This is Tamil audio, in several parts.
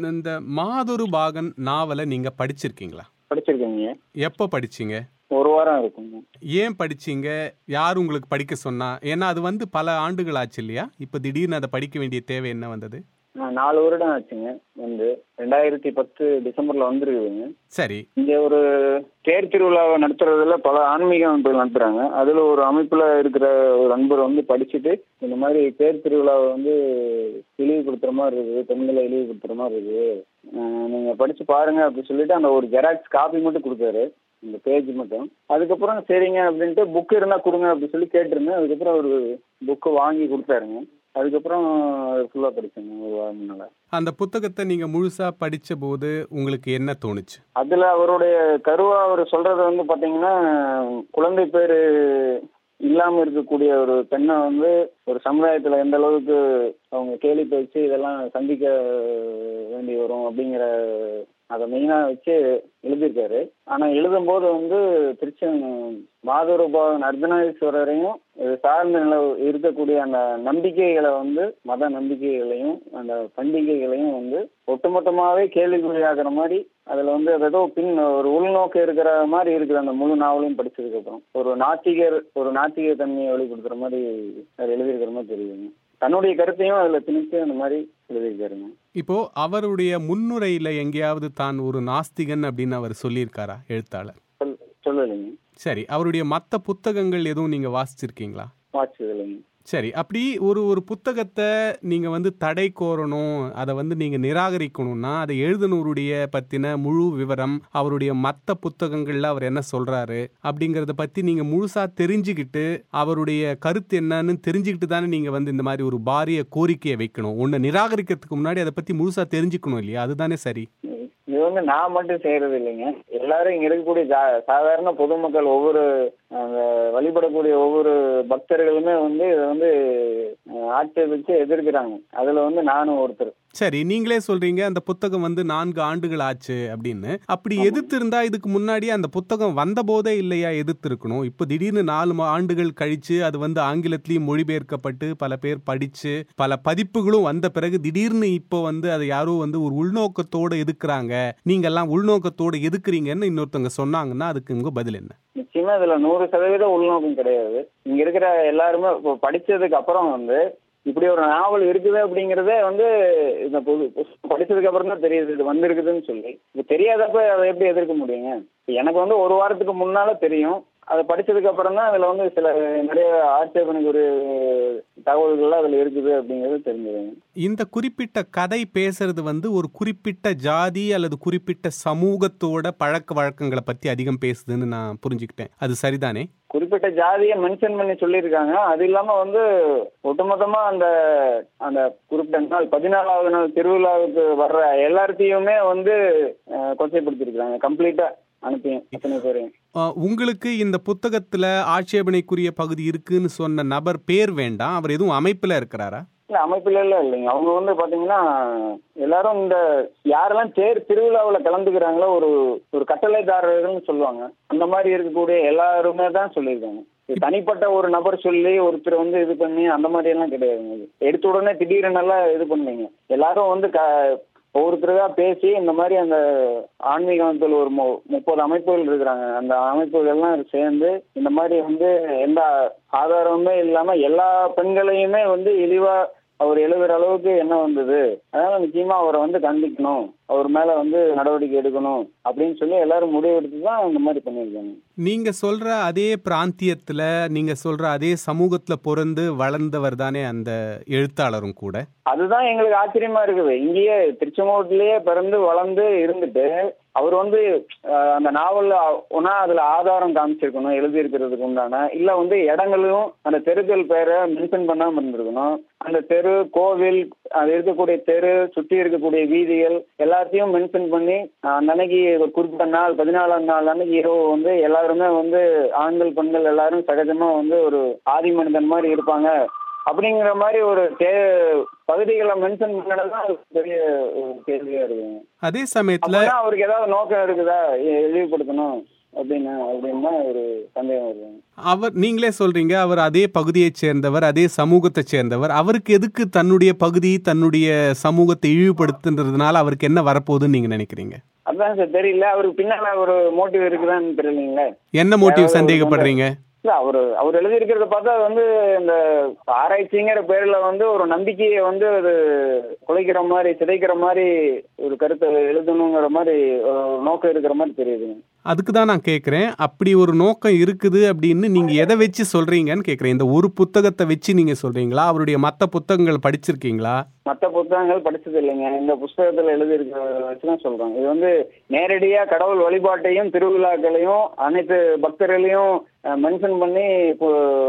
இந்த மாதொரு பாகன் நாவலை நீங்க படிச்சிருக்கீங்களா படிச்சிருக்கேங்க எப்போ படிச்சீங்க ஒரு வாரம் இருக்குங்க ஏன் படிச்சீங்க யார் உங்களுக்கு படிக்க சொன்னா ஏன்னா அது வந்து பல ஆண்டுகள் ஆச்சு இல்லையா இப்போ திடீர்னு அதை படிக்க வேண்டிய தேவை என்ன வந்தது நான் நாலு வருடம் ஆச்சுங்க வந்து ரெண்டாயிரத்தி பத்து டிசம்பர்ல வந்துருக்குதுங்க சரி இங்க ஒரு தேர் திருவிழாவை நடத்துறதுல பல ஆன்மீக அமைப்புகள் நடத்துறாங்க அதுல ஒரு அமைப்புல இருக்கிற ஒரு நண்பர் வந்து படிச்சுட்டு இந்த மாதிரி தேர் திருவிழாவை வந்து இழிவுபடுத்துற மாதிரி இருக்குது பெண்களை இழிவுபடுத்துற மாதிரி இருக்குது அஹ் நீங்க படிச்சு பாருங்க அப்படி சொல்லிட்டு அந்த ஒரு ஜெராக்ஸ் காப்பி மட்டும் கொடுத்தாரு இந்த பேஜ் மட்டும் அதுக்கப்புறம் சரிங்க அப்படின்ட்டு புக் இருந்தா கொடுங்க அப்படி சொல்லி கேட்டிருந்தேன் அதுக்கப்புறம் ஒரு புக்கு வாங்கி கொடுத்தாருங்க அதுக்கப்புறம் ஃபுல்லா படிச்சேங்க ஒரு வாரம் முன்னால அந்த புத்தகத்தை நீங்க முழுசா படிச்ச போது உங்களுக்கு என்ன தோணுச்சு அதுல அவருடைய கருவா அவர் சொல்றது வந்து பாத்தீங்கன்னா குழந்தை பேரு இல்லாம இருக்கக்கூடிய ஒரு பெண்ணை வந்து ஒரு சமுதாயத்துல எந்த அளவுக்கு அவங்க கேலி பேச்சு இதெல்லாம் சந்திக்க வேண்டி வரும் அப்படிங்கிற அதை மெயினா வச்சு எழுதியிருக்காரு ஆனா எழுதும் போது வந்து திருச்செங் மாதரூபாவன் அர்த்தநாதீஸ்வரரையும் இது சார்ந்த நில இருக்கக்கூடிய அந்த நம்பிக்கைகளை வந்து மத நம்பிக்கைகளையும் அந்த பண்டிகைகளையும் வந்து ஒட்டுமொத்தமாவே கேள்விக்குறியாகிற மாதிரி அதுல வந்து அது ஏதோ பின் ஒரு உள்நோக்கு இருக்கிற மாதிரி இருக்குது அந்த முழு நாவலையும் படிச்சதுக்கு அப்புறம் ஒரு நாத்திகர் ஒரு நாத்திக தன்மையை வெளிப்படுத்துற மாதிரி அது எழுதியிருக்கிற மாதிரி தெரியுதுங்க தன்னுடைய கருத்தையும் அதுல திணிச்சு அந்த மாதிரி எழுதியிருக்காருங்க இப்போ அவருடைய முன்னுரையில எங்கேயாவது தான் ஒரு நாஸ்திகன் அப்படின்னு அவர் சொல்லியிருக்காரா எழுத்தாளர் சொல் சொல்லலைங்க சரி அவருடைய மற்ற புத்தகங்கள் எதுவும் நீங்க வாசிச்சிருக்கீங்களா வாட்சது இல்லைங்க சரி அப்படி ஒரு ஒரு புத்தகத்தை நீங்க வந்து தடை கோரணும் அதை வந்து நீங்க நிராகரிக்கணும்னா அதை எழுதுனவருடைய பத்தின முழு விவரம் அவருடைய மற்ற புத்தகங்கள்ல அவர் என்ன சொல்றாரு அப்படிங்கறத பத்தி நீங்க முழுசா தெரிஞ்சுக்கிட்டு அவருடைய கருத்து என்னன்னு தெரிஞ்சுக்கிட்டு தானே நீங்க வந்து இந்த மாதிரி ஒரு பாரிய கோரிக்கையை வைக்கணும் ஒன்னு நிராகரிக்கிறதுக்கு முன்னாடி அதை பத்தி முழுசா தெரிஞ்சுக்கணும் இல்லையா அதுதானே சரி இது வந்து நான் மட்டும் செய்யறது இல்லைங்க எல்லாரும் இங்க இருக்கக்கூடிய ஜா- சாதாரண பொதுமக்கள் ஒவ்வொரு அந்த வழிபடக்கூடிய ஒவ்வொரு பக்தர்களுமே வந்து இதை வந்து அஹ், ஆட்சேபிச்சு எதிர்க்கிறாங்க அதுல வந்து நானும் ஒருத்தர் சரி நீங்களே சொல்றீங்க அந்த புத்தகம் வந்து நான்கு ஆண்டுகள் ஆச்சு அப்படின்னு அப்படி எதிர்த்து இருந்தா இதுக்கு முன்னாடி அந்த புத்தகம் வந்த போதே இல்லையா எதிர்த்து இருக்கணும் இப்போ திடீர்னு நாலு மா- ஆண்டுகள் கழிச்சு அது வந்து ஆங்கிலத்திலயும் மொழிபெயர்க்கப்பட்டு பல பேர் படிச்சு பல பதிப்புகளும் வந்த பிறகு திடீர்னு இப்போ வந்து அதை யாரோ வந்து ஒரு உள்நோக்கத்தோட எதுக்குறாங்க நீங்க எல்லாம் உள்நோக்கத்தோட எதுக்குறீங்கன்னு இன்னொருத்தவங்க சொன்னாங்கன்னா அதுக்கு உங்க பதில் என்ன நிச்சயமா இதுல நூறு சதவீதம் உள்நோக்கம் கிடையாது இங்க இருக்கிற எல்லாருமே இப்போ படிச்சதுக்கு அப்புறம் வந்து இப்படி ஒரு நாவல் இருக்குது அப்படிங்கறதே வந்து இந்த புது புஸ்தகம் படிச்சதுக்கு அப்புறம் தான் தெரியுது இது வந்திருக்குதுன்னு சொல்லி இது தெரியாதப்ப அதை எப்படி எதிர்க்க முடியுங்க இப்ப எனக்கு வந்து ஒரு வாரத்துக்கு முன்னால தெரியும் அதை படிச்சதுக்கு அப்புறம் தான் அதுல வந்து சில நிறைய ஆட்சேபனைக்குரிய தகவல்கள்லாம் அதுல இருக்குது அப்படிங்கிறது தெரிஞ்சதுங்க இந்த குறிப்பிட்ட கதை பேசுறது வந்து ஒரு குறிப்பிட்ட ஜாதி அல்லது குறிப்பிட்ட சமூகத்தோட பழக்க வழக்கங்களை பத்தி அதிகம் பேசுதுன்னு நான் புரிஞ்சுக்கிட்டேன் அது சரிதானே குறிப்பிட்ட ஜாதியை மென்ஷன் பண்ணி சொல்லியிருக்காங்க அது இல்லாம வந்து ஒட்டுமொத்தமா அந்த அந்த குறிப்பிட்ட நாள் பதினாலாவது நாள் திருவிழாவுக்கு வர்ற எல்லாத்தையுமே வந்து அஹ், கொச்சைப்படுத்திருக்காங்க கம்ப்ளீட்டா அனுப்பியும் அத்தனை பேரையும் அஹ், உங்களுக்கு இந்த புத்தகத்துல ஆட்சேபனைக்குரிய பகுதி இருக்குன்னு சொன்ன நபர் பேர் வேண்டாம் அவர் எதுவும் அமைப்புல இருக்கிறாரா இல்ல அமைப்புல எல்லாம் இல்லைங்க அவங்க வந்து பாத்தீங்கன்னா எல்லாரும் இந்த யாரெல்லாம் தேர் திருவிழாவுல கலந்துக்கிறாங்களோ ஒரு ஒரு கட்டளைதாரர்கள்னு சொல்லுவாங்க அந்த மாதிரி இருக்கக்கூடிய எல்லாருமே தான் சொல்லியிருக்காங்க இது தனிப்பட்ட ஒரு நபர் சொல்லி ஒருத்தர் வந்து இது பண்ணி அந்த மாதிரி எல்லாம் கிடையாதுங்க இது எடுத்த உடனே திடீர்னு எல்லாம் இது பண்ணீங்க எல்லாரும் வந்து க ஒவ்வொருத்தருக்கா பேசி இந்த மாதிரி அந்த ஆன்மீக அமைப்பில் ஒரு மு- முப்பது அமைப்புகள் இருக்கிறாங்க அந்த அமைப்புகள் எல்லாம் சேர்ந்து இந்த மாதிரி வந்து எந்த ஆதாரமுமே இல்லாம எல்லா பெண்களையுமே வந்து இழிவா அவர் எழுதுற அளவுக்கு என்ன வந்தது அதனால நிச்சயமா அவரை வந்து கண்டிக்கணும் அவர் மேல வந்து நடவடிக்கை எடுக்கணும் அப்படின்னு சொல்லி எல்லாரும் முடிவெடுத்து தான் இந்த மாதிரி பண்ணியிருக்காங்க நீங்க சொல்ற அதே பிராந்தியத்துல நீங்க சொல்ற அதே சமூகத்துல பிறந்து வளர்ந்தவர் தானே அந்த எழுத்தாளரும் கூட அதுதான் எங்களுக்கு ஆச்சரியமா இருக்குது இங்கேயே திருச்செங்கோட்டிலேயே பிறந்து வளர்ந்து இருந்துட்டு அவர் வந்து அஹ், அந்த நாவல்ல ஒன்னா அதுல ஆதாரம் காமிச்சிருக்கணும் எழுதி இருக்கிறதுக்கு உண்டான இல்ல வந்து இடங்களும் அந்த தெருக்கள் பேரை மென்ஷன் பண்ணாம இருந்திருக்கணும் அந்த தெரு கோவில் அது இருக்கக்கூடிய தெரு சுத்தி இருக்கக்கூடிய வீதிகள் எல்லாத்தையும் மென்ஷன் பண்ணி அஹ், அந்த அன்னைக்கு ஒரு குறிப்பிட்ட நாள் பதினாலாம் நாள் அன்னைக்கு இரவு வந்து எல்லாருமே வந்து ஆண்கள் பெண்கள் எல்லாரும் சகஜமா வந்து ஒரு ஆதி மனிதன் மாதிரி இருப்பாங்க அப்படிங்கிற மாதிரி ஒரு தே- பகுதிகளை மென்ஷன் பண்ணதான் அது பெரிய ஒரு கேள்வியா இருக்குங்க அதே சமயத்துல அப்பதான் அவருக்கு ஏதாவது நோக்கம் இருக்குதா இ- இழிவுபடுத்தணும் அப்படின்னு அப்படின்னு தான் ஒரு சந்தேகம் வருதுங்க அவர் நீங்களே சொல்றீங்க அவர் அதே பகுதியைச் சேர்ந்தவர் அதே சமூகத்தைச் சேர்ந்தவர் அவருக்கு எதுக்கு தன்னுடைய பகுதி தன்னுடைய சமூகத்தை இழிவுபடுத்துன்றதுனால அவருக்கு என்ன வரப்போகுதுன்னு நீங்க நினைக்கிறீங்க அதான் சார் தெரியல அவருக்கு பின்னால ஒரு மோட்டிவ் இருக்குதான்னு தெரியலீங்களே என்ன மோட்டிவ் அதாவது சந்தேகப்படுறீங்க இல்ல அவரு அவர் எழுதியிருக்கிறத பார்த்தா அது வந்து இந்த ஆராய்ச்சிங்கிற பேர்ல வந்து ஒரு நம்பிக்கையை வந்து அது குலைக்கிற மாதிரி சிதைக்கிற மாதிரி ஒரு கருத்தை எழுதணுங்கிற மாதிரி ஒரு நோக்கம் இருக்கிற மாதிரி தெரியுதுங்க அதுக்கு தான் நான் கேட்குறேன் அப்படி ஒரு நோக்கம் இருக்குது அப்படின்னு நீங்க எதை வச்சு சொல்றீங்கன்னு கேட்குறேன் இந்த ஒரு புத்தகத்தை வச்சு நீங்க சொல்றீங்களா அவருடைய மற்ற புத்தகங்கள் படிச்சிருக்கீங்களா மற்ற புத்தகங்கள் படிச்சது இல்லைங்க இந்த புஸ்தகத்துல எழுதியிருக்கிறத வச்சு தான் சொல்றேன் இது வந்து நேரடியா கடவுள் வழிபாட்டையும் திருவிழாக்களையும் அனைத்து பக்தர்களையும் மென்ஷன் பண்ணி இப்போ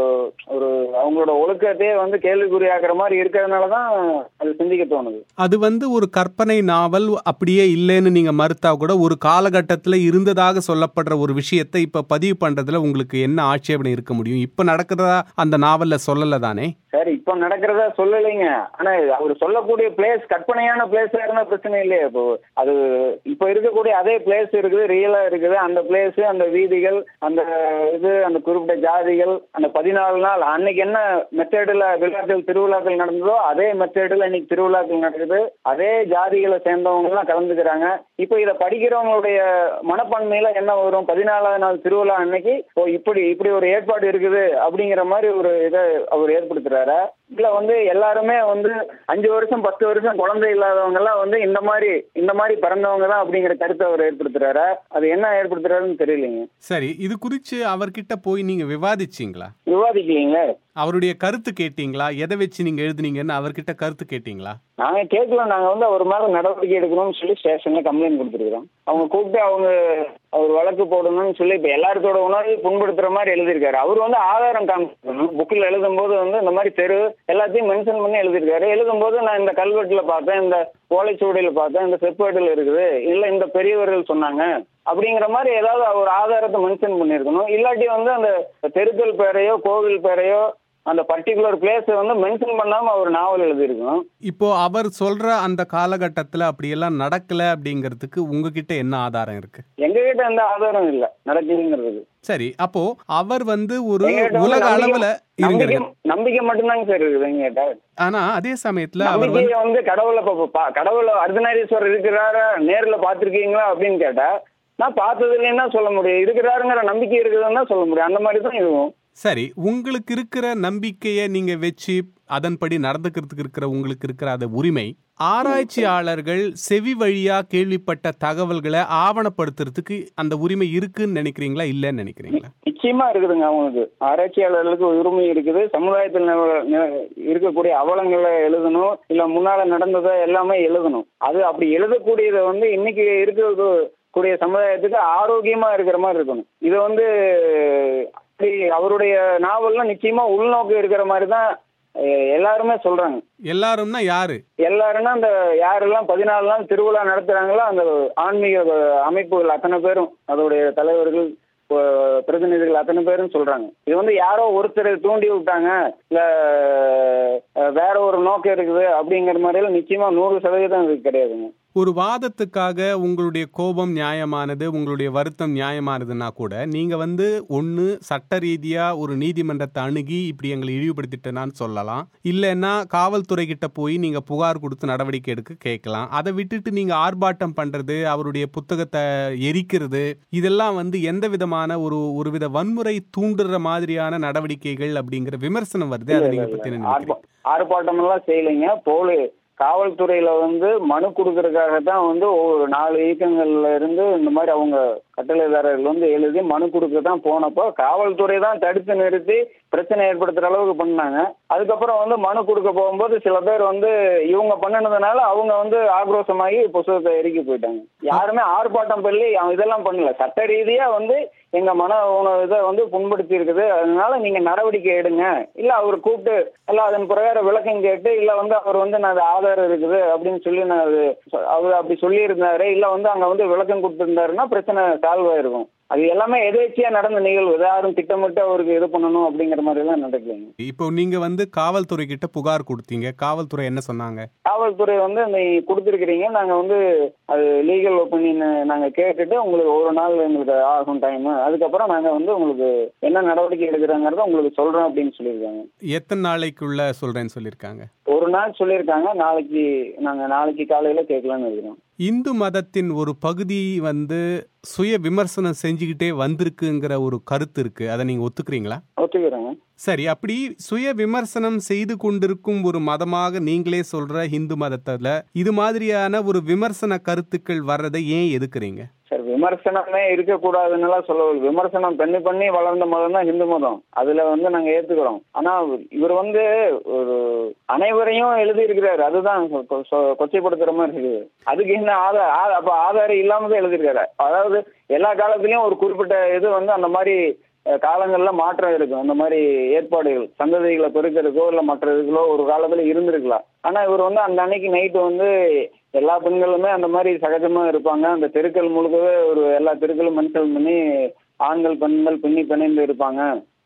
ஒரு அவங்களோட ஒழுக்கத்தையே வந்து கேள்விக்குறியாக்குற மாதிரி இருக்கிறதுனால தான் அது சிந்திக்க தோணுது அது வந்து ஒரு கற்பனை நாவல் அப்படியே இல்லைன்னு நீங்க மறுத்தா கூட ஒரு காலகட்டத்தில் இருந்ததாக சொல்லப்படுற ஒரு விஷயத்தை இப்ப பதிவு பண்றதுல உங்களுக்கு என்ன ஆட்சேபனை இருக்க முடியும் இப்ப நடக்கிறதா அந்த நாவல்ல சொல்லல தானே சரி இப்போ நடக்கிறதா சொல்லலைங்க ஆனா அவர் சொல்லக்கூடிய பிளேஸ் கற்பனையான பிளேஸா இருந்தா பிரச்சனை இல்லையே இப்போ அது இப்போ இருக்கக்கூடிய அதே பிளேஸ் இருக்குது ரியலா இருக்குது அந்த பிளேஸ் அந்த வீதிகள் அந்த இது அந்த குறிப்பிட்ட ஜாதிகள் அந்த பதினாலு நாள் அன்னைக்கு என்ன மெத்தேடுல விழாக்கள் திருவிழாக்கள் நடந்ததோ அதே மெத்தேடுல இன்னைக்கு திருவிழாக்கள் நடக்குது அதே ஜாதிகளை சேர்ந்தவங்க எல்லாம் கலந்துக்கிறாங்க இப்போ இதை படிக்கிறவங்களுடைய மனப்பான்மையில என்ன வரும் பதினாலாவது நாள் திருவிழா அன்னைக்கு ஓ இப்படி இப்படி ஒரு ஏற்பாடு இருக்குது அப்படிங்கிற மாதிரி ஒரு இதை அவர் ஏற்படுத்துறாரு இதுல வந்து எல்லாருமே வந்து அஞ்சு வருஷம் பத்து வருஷம் குழந்தை இல்லாதவங்க எல்லாம் வந்து இந்த மாதிரி இந்த மாதிரி பிறந்தவங்க தான் அப்படிங்கிற கருத்தை அவர் ஏற்படுத்துறாரு அது என்ன ஏற்படுத்துறாருன்னு தெரியலைங்க சரி இது குறித்து அவர்கிட்ட போய் நீங்க விவாதிச்சீங்களா விவாதிக்கலீங்களே அவருடைய கருத்து கேட்டீங்களா எதை வச்சு நீங்க எழுதுனீங்கன்னு அவர்கிட்ட கருத்து கேட்டீங்களா நாங்க கேட்கல நாங்க வந்து அவர் மேல நடவடிக்கை எடுக்கணும்னு சொல்லி ஸ்டேஷன்ல கம்ப்ளைண்ட் கொடுத்துருக்கோம் அவங்க கூப்பிட்டு அவங்க அவர் வழக்கு போடணும்னு சொல்லி இப்ப எல்லாருக்கோட உணர்வு புண்படுத்துற மாதிரி எழுதியிருக்காரு அவர் வந்து ஆதாரம் காமிக்கணும் புக்கில் எழுதும்போது வந்து இந்த மாதிரி தெரு எல்லாத்தையும் மென்ஷன் பண்ணி எழுதியிருக்காரு எழுதும்போது நான் இந்த கல்வெட்டுல பார்த்தேன் இந்த ஓலைச்சுவடியில பார்த்தேன் இந்த செப்பேட்டில் இருக்குது இல்ல இந்த பெரியவர்கள் சொன்னாங்க அப்படிங்கிற மாதிரி ஏதாவது ஒரு ஆதாரத்தை மென்ஷன் பண்ணியிருக்கணும் இல்லாட்டி வந்து அந்த தெருக்கள் பேரையோ கோவில் பேரையோ அந்த பர்டிகுலர் பிளேஸ் வந்து மென்ஷன் பண்ணாம அவர் நாவல் எழுதியிருக்கணும் இப்போ அவர் சொல்ற அந்த காலகட்டத்துல அப்படியெல்லாம் நடக்கல அப்படிங்கிறதுக்கு உங்ககிட்ட என்ன ஆதாரம் இருக்கு எங்க கிட்ட எந்த ஆதாரம் இல்ல நடக்குதுங்கிறது சரி அப்போ அவர் வந்து ஒரு எங்ககிட்ட வந்து உலக நம்பிக்கை- அளவுல நம்பிக்கை இருங்க நம்பிக்கை மட்டும்தாங்க சார் இருக்குது எங்கிட்ட ஆனா அதே சமயத்துல அவர் வந்து நம்பிக்கையை வந்து கடவுளை இப்ப பா- கடவுளை அர்த்தநாரீஸ்வரர் இருக்கிறாரா நேர்ல பாத்திருக்கீங்களா அப்படின்னு கேட்டா நான் பார்த்தது இல்லைன்னா சொல்ல முடியும் இருக்கிறாருங்கிற நம்பிக்கை இருக்குதுன்னு தான் சொல்ல முடியும் அந்த மாதிரி தான் இதுவும் சரி உங்களுக்கு இருக்கிற நம்பிக்கையை நீங்க வச்சு அதன்படி நடந்துக்கிறதுக்கு இருக்கிற உங்களுக்கு இருக்கிற அந்த உரிமை ஆராய்ச்சியாளர்கள் செவி வழியா கேள்விப்பட்ட தகவல்களை ஆவணப்படுத்துறதுக்கு அந்த உரிமை இருக்குன்னு நினைக்கிறீங்களா இல்லைன்னு நினைக்கிறீங்களா நிச்சயமா இருக்குதுங்க அவங்களுக்கு ஆராய்ச்சியாளர்களுக்கு உரிமை இருக்குது சமுதாயத்தில் நிலவ- நி- இருக்கக்கூடிய அவலங்களை எழுதணும் இல்ல முன்னால நடந்ததை எல்லாமே எழுதணும் அது அப்படி எழுதக்கூடியதை வந்து இன்னைக்கு இருக்க கூடிய சமுதாயத்துக்கு ஆரோக்கியமா இருக்கிற மாதிரி இருக்கணும் இது வந்து அப்படி அவருடைய நாவல்லாம் நிச்சயமா உள்நோக்கு இருக்கிற மாதிரி தான் அஹ், எல்லாருமே சொல்றாங்க எல்லாரும்னா யாரு எல்லாருன்னா அந்த யாரெல்லாம் பதினாலு நாள் திருவிழா நடத்துறாங்களோ அந்த ஆன்மீக அஹ், அமைப்புகள் அத்தனை பேரும் அதோடைய தலைவர்கள் அஹ், பிரதிநிதிகள் அத்தனை பேரும் சொல்றாங்க இது வந்து யாரோ ஒருத்தர் தூண்டி விட்டாங்க இல்ல அஹ், வேற ஒரு நோக்கம் இருக்குது அப்படிங்கிற மாதிரிலாம் நிச்சயமா நூறு சதவீதம் இது கிடையாதுங்க ஒரு வாதத்துக்காக உங்களுடைய கோபம் நியாயமானது உங்களுடைய வருத்தம் நியாயமானதுன்னா கூட நீங்க வந்து ஒன்று சட்ட ரீதியா ஒரு நீதிமன்றத்தை அணுகி இப்படி எங்களை இழிவுபடுத்திட்டேனான்னு சொல்லலாம் இல்லைன்னா காவல்துறை கிட்ட போய் நீங்க புகார் கொடுத்து நடவடிக்கை எடுக்க கேட்கலாம் அதை விட்டுட்டு நீங்க ஆர்ப்பாட்டம் பண்றது அவருடைய புத்தகத்தை எரிக்கிறது இதெல்லாம் வந்து எந்த விதமான ஒரு ஒரு வித வன்முறை தூண்டுற மாதிரியான நடவடிக்கைகள் அப்படிங்கிற விமர்சனம் வருது அதை நீங்க பத்தி என்ன நினைக்கிறீங்க ஆர்ப்பாட்டம் எல்லாம் செய்யலைங்க போலி காவல்துறையில வந்து மனு கொடுக்கறதுக்காக தான் வந்து ஒவ்வொரு நாலு இயக்கங்கள்ல இருந்து இந்த மாதிரி அவங்க கட்டளைதாரர்கள் வந்து எழுதி மனு கொடுக்க தான் போனப்போ காவல்துறை தான் தடுத்து நிறுத்தி பிரச்சனை ஏற்படுத்துற அளவுக்கு பண்ணாங்க அதுக்கப்புறம் வந்து மனு கொடுக்க போகும்போது சில பேர் வந்து இவங்க பண்ணினதுனால அவங்க வந்து ஆக்ரோஷமாகி புத்தகத்தை எரிக்கி போயிட்டாங்க யாருமே ஆர்ப்பாட்டம் பண்ணி அவன் இதெல்லாம் பண்ணல சட்ட ரீதியா வந்து எங்க மன உண- இதை வந்து புண்படுத்தி இருக்குது அதனால நீங்க நடவடிக்கை எடுங்க இல்ல அவர் கூப்பிட்டு இல்ல அதன் பிரகாரம் விளக்கம் கேட்டு இல்ல வந்து அவர் வந்து நான் அது ஆதாரம் இருக்குது அப்படின்னு சொல்லி நான் அது அவர் அப்படி சொல்லி இருந்தாரு இல்ல வந்து அங்க வந்து விளக்கம் கொடுத்திருந்தாருன்னா பிரச்சனை சால்வ் ஆயிருக்கும் அது எல்லாமே எதேச்சியா நடந்த நிகழ்வு இது யாரும் திட்டமிட்டு அவருக்கு இது பண்ணணும் அப்படிங்கிற மாதிரி எல்லாம் நடக்கலைங்க இப்போ நீங்க வந்து காவல்துறை கிட்ட புகார் கொடுத்தீங்க காவல்துறை என்ன சொன்னாங்க காவல்துறை வந்து அந்த கொடுத்துருக்கிறீங்க நாங்க வந்து அது லீகல் ஒப்பீனியன் நாங்க கேட்டுட்டு உங்களுக்கு ஒரு நாள் எங்களுக்கு ஆகும் டைம் அதுக்கப்புறம் நாங்க வந்து உங்களுக்கு என்ன நடவடிக்கை எடுக்கிறாங்கிறத உங்களுக்கு சொல்றோம் அப்படின்னு சொல்லியிருக்காங்க எத்தனை நாளைக்குள்ள சொல்றேன்னு சொல்லியிருக்காங்க ஒரு நாள் சொல்லியிருக்காங்க நாளைக்கு நாங்க நாளைக்கு காலையில கேட்கலான்னு இருக்கிறோம் இந்து மதத்தின் ஒரு பகுதி வந்து சுய விமர்சனம் செஞ்சுக்கிட்டே வந்திருக்குங்கிற ஒரு கருத்து இருக்கு அதை நீங்க ஒத்துக்கிறீங்களா ஒத்துக்கிறேங்க சரி அப்படி சுய விமர்சனம் செய்து கொண்டிருக்கும் ஒரு மதமாக நீங்களே சொல்ற இந்து மதத்துல இது மாதிரியான ஒரு விமர்சன கருத்துக்கள் வர்றதை ஏன் எதுக்குறீங்க சார் விமர்சனமே இருக்கக்கூடாதுன்னுலாம் சொல்லவில்லை விமர்சனம் பண்ணி பண்ணி வளர்ந்த மதம் தான் இந்து மதம் அதுல வந்து நாங்க ஏத்துக்கிறோம் ஆனா இவர் வந்து ஒரு அனைவரையும் எழுதி இருக்கிறாரு அதுதான் கொ- கொ- சொ- கொச்சைப்படுத்துற மாதிரி இருக்குது அதுக்கு என்ன ஆதார ஆ- அப்ப ஆதாரம் இல்லாம தான் எழுதியிருக்காரு அதாவது எல்லா காலத்திலயும் ஒரு குறிப்பிட்ட இது வந்து அந்த மாதிரி அஹ், காலங்கள்ல மாற்றம் இருக்கும் அந்த மாதிரி ஏற்பாடுகள் சந்ததிகளை பெருக்கிறதுக்கோ இல்ல மற்ற இதுகளோ ஒரு காலத்துல இருந்திருக்கலாம் ஆனா இவர் வந்து அந்த அன்னைக்கு நைட்டு வந்து எல்லா பெண்களுமே அந்த மாதிரி சகஜமா இருப்பாங்க அந்த தெருக்கள் முழுக்கவே ஒரு எல்லா தெருக்களும் மென்ஷன் பண்ணி ஆண்கள் பெண்கள் பின்னி பிணைந்து இருப்பாங்க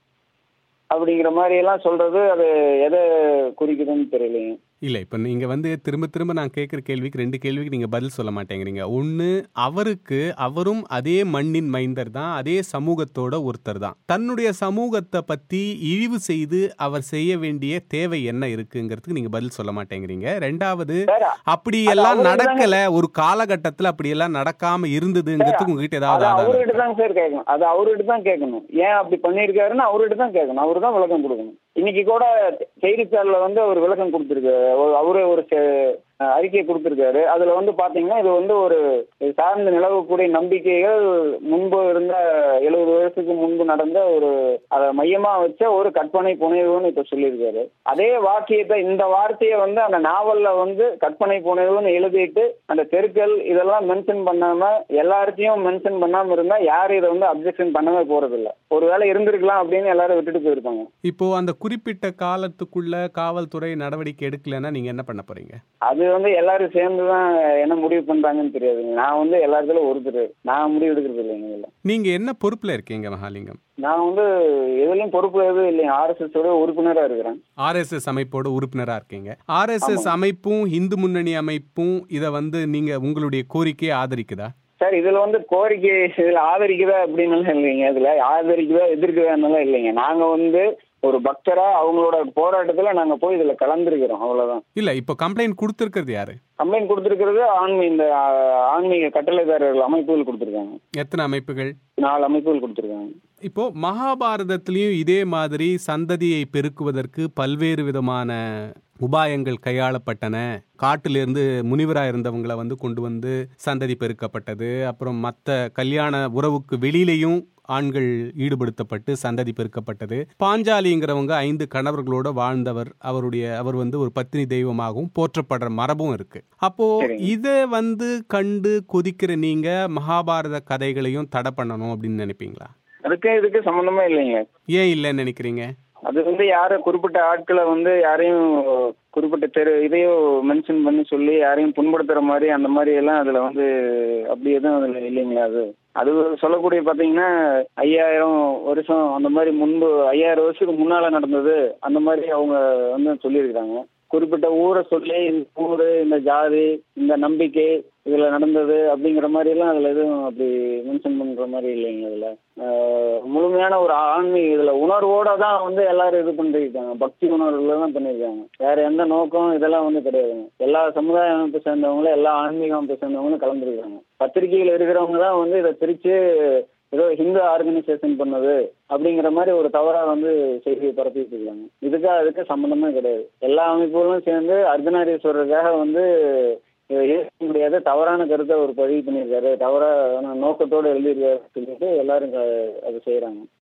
அப்படிங்கிற மாதிரி எல்லாம் சொல்றது அது எதை குறிக்குதுன்னு தெரியலைங்க இல்ல இப்ப நீங்க வந்து திரும்ப திரும்ப நான் கேட்கிற கேள்விக்கு ரெண்டு கேள்விக்கு நீங்க பதில் சொல்ல மாட்டேங்கிறீங்க ஒண்ணு அவருக்கு அவரும் அதே மண்ணின் மைந்தர் தான் அதே சமூகத்தோட ஒருத்தர் தான் தன்னுடைய சமூகத்தை பத்தி இழிவு செய்து அவர் செய்ய வேண்டிய தேவை என்ன இருக்குங்கிறதுக்கு நீங்க பதில் சொல்ல மாட்டேங்கிறீங்க ரெண்டாவது சார் அப்படி எல்லாம் அவரு நடக்கல ஒரு காலகட்டத்துல அப்படி எல்லாம் நடக்காம இருந்ததுங்கிறதுக்கு உங்ககிட்ட ஏதாவது அது ஆதாரம் அவர்கிட்ட இருக்கா? தான் சார் கேட்கணும் அது அவர்கிட்ட தான் கேட்கணும் ஏன் அப்படி பண்ணியிருக்காருன்னு அவர்கிட்ட தான் கேட்கணும் அவரு தான் விளக்கம் கொடுக்கணும் இன்னைக்கு கூட செய்தித்தாள்ல வந்து அவர் விளக்கம் கொடுத்துருக்காரு அவரே ஒரு செ- அறிக்கை கொடுத்திருக்காரு அதுல வந்து பாத்தீங்கன்னா இது வந்து ஒரு இது சார்ந்து நிலவக்கூடிய நம்பிக்கைகள் முன்பு இருந்த எழுபது வருஷத்துக்கு முன்பு நடந்த ஒரு அதை மையமா வச்ச ஒரு கற்பனை புனைவுன்னு இப்ப சொல்லியிருக்காரு அதே வாக்கியத்தை இந்த வார்த்தையை வந்து அந்த நாவல்ல வந்து கற்பனை புனைவுன்னு எழுதிட்டு அந்த தெருக்கள் இதெல்லாம் மென்ஷன் பண்ணாம எல்லார்த்தையும் மென்ஷன் பண்ணாம இருந்தா யாரும் இதை வந்து அப்ஜெக்ஷன் பண்ணவே போறதில்ல ஒருவேளை இருந்திருக்கலாம் அப்படின்னு எல்லாரும் விட்டுட்டு போயிருப்பாங்க இப்போ அந்த குறிப்பிட்ட காலத்துக்குள்ள காவல்துறை நடவடிக்கை எடுக்கலைன்னா நீங்க என்ன பண்ண போறீங்க அது வந்து எல்லாரும் சேர்ந்து தான் என்ன முடிவு பண்றாங்கன்னு தெரியாதுங்க நான் வந்து எல்லாத்துல ஒருத்தர் நான் முடிவு எடுக்கிறது இல்லைங்க இதுல நீங்க என்ன பொறுப்புல இருக்கீங்க மகாலிங்கம் நான் வந்து எதுலயும் பொறுப்பு எதுவும் இல்லைங்க ஆர்எஸ்எஸ் ஓட உறுப்பினரா இருக்கிறேன் ஆர்எஸ்எஸ் அமைப்போட உறுப்பினரா இருக்கீங்க ஆர்எஸ்எஸ் அமைப்பும் இந்து முன்னணி அமைப்பும் இத வந்து நீங்க உங்களுடைய கோரிக்கையை ஆதரிக்குதா சார் இதுல வந்து கோரிக்கை இதுல ஆதரிக்குதா அப்படின்னு இல்லைங்க இதுல ஆதரிக்குதா எதிர்க்குதான்னெல்லாம் இல்லைங்க நாங்க வந்து ஒரு பக்தரா அவங்களோட போராட்டத்துல நாங்க போய் இதுல கலந்துருக்கிறோம் அவ்வளவுதான் இல்ல இப்போ கம்ப்ளைண்ட் கொடுத்துருக்கிறது யாரு கம்ப்ளைண்ட் கொடுத்திருக்கிறது ஆன்மீ இந்த ஆ, ஆன்மீக கட்டளைதாரர்கள் அமைப்புகள் கொடுத்திருக்காங்க எத்தனை அமைப்புகள் நாலு அமைப்புகள் கொடுத்திருக்காங்க இப்போ மகாபாரதத்திலையும் இதே மாதிரி சந்ததியை பெருக்குவதற்கு பல்வேறு விதமான உபாயங்கள் கையாளப்பட்டன காட்டிலிருந்து முனிவராக இருந்தவங்கள வந்து கொண்டு வந்து சந்ததி பெருக்கப்பட்டது அப்புறம் மற்ற கல்யாண உறவுக்கு வெளியிலையும் ஆண்கள் ஈடுபடுத்தப்பட்டு சந்ததி பெருக்கப்பட்டது பாஞ்சாலிங்கிறவங்க ஐந்து கணவர்களோட வாழ்ந்தவர் அவருடைய அவர் வந்து ஒரு பத்தினி தெய்வமாகவும் போற்றப்படுற மரபும் இருக்கு அப்போ சரிங்க. இதை வந்து கண்டு கொதிக்கிற நீங்க மகாபாரத கதைகளையும் தடை பண்ணணும் அப்படின்னு நினைப்பீங்களா அதுக்கு இதுக்கு சம்பந்தமே இல்லைங்க ஏன் இல்லைன்னு நினைக்கிறீங்க அது வந்து யாரும் குறிப்பிட்ட ஆட்களை வந்து யாரையும் குறிப்பிட்ட தெரு இதையும் மென்ஷன் பண்ணி சொல்லி யாரையும் புண்படுத்துற மாதிரி அந்த மாதிரி எல்லாம் அதுல வந்து அப்படி எதுவும் அதுல இல்லைங்களா அது அது சொல்லக்கூடிய பாத்தீங்கன்னா ஐயாயிரம் வருஷம் அந்த மாதிரி முன்பு ஐயாயிரம் வருஷத்துக்கு முன்னால நடந்தது அந்த மாதிரி அவங்க வந்து சொல்லியிருக்காங்க குறிப்பிட்ட ஊரை சொல்லி இந்த ஊரு இந்த ஜாதி இந்த நம்பிக்கை இதுல நடந்தது அப்படிங்கிற மாதிரி எல்லாம் அதுல எதுவும் அப்படி மென்ஷன் பண்ற மாதிரி இல்லைங்க இதுல ஆஹ் முழுமையான ஒரு ஆன்மீக இதுல உணர்வோட தான் வந்து எல்லாரும் இது பண்ணிருக்காங்க பக்தி உணர்வுல தான் பண்ணிருக்காங்க வேற எந்த நோக்கம் இதெல்லாம் வந்து கிடையாதுங்க எல்லா சமுதாய அமைப்பு சேர்ந்தவங்களும் எல்லா ஆன்மீக அமைப்பு சேர்ந்தவங்களும் கலந்துருக்காங்க பத்திரிகையில் இருக்கிறவங்க தான் வந்து இதை பிரிச்சு ஏதோ ஹிந்து ஆர்கனைசேஷன் பண்ணது அப்படிங்கிற மாதிரி ஒரு தவறா வந்து செய்தியை பரப்பிட்டு இருக்காங்க இதுக்கு அதுக்கு சம்பந்தமே கிடையாது எல்லா அமைப்புகளும் சேர்ந்து அர்த்தநாரீஸ்வரருக்காக வந்து இதை ஏற்க முடியாத தவறான கருத்தை அவர் பதிவு பண்ணியிருக்காரு தவறான நோக்கத்தோடு எழுதியிருக்காரு சொல்லிட்டு எல்லாரும் க- அதை செய்யறாங்க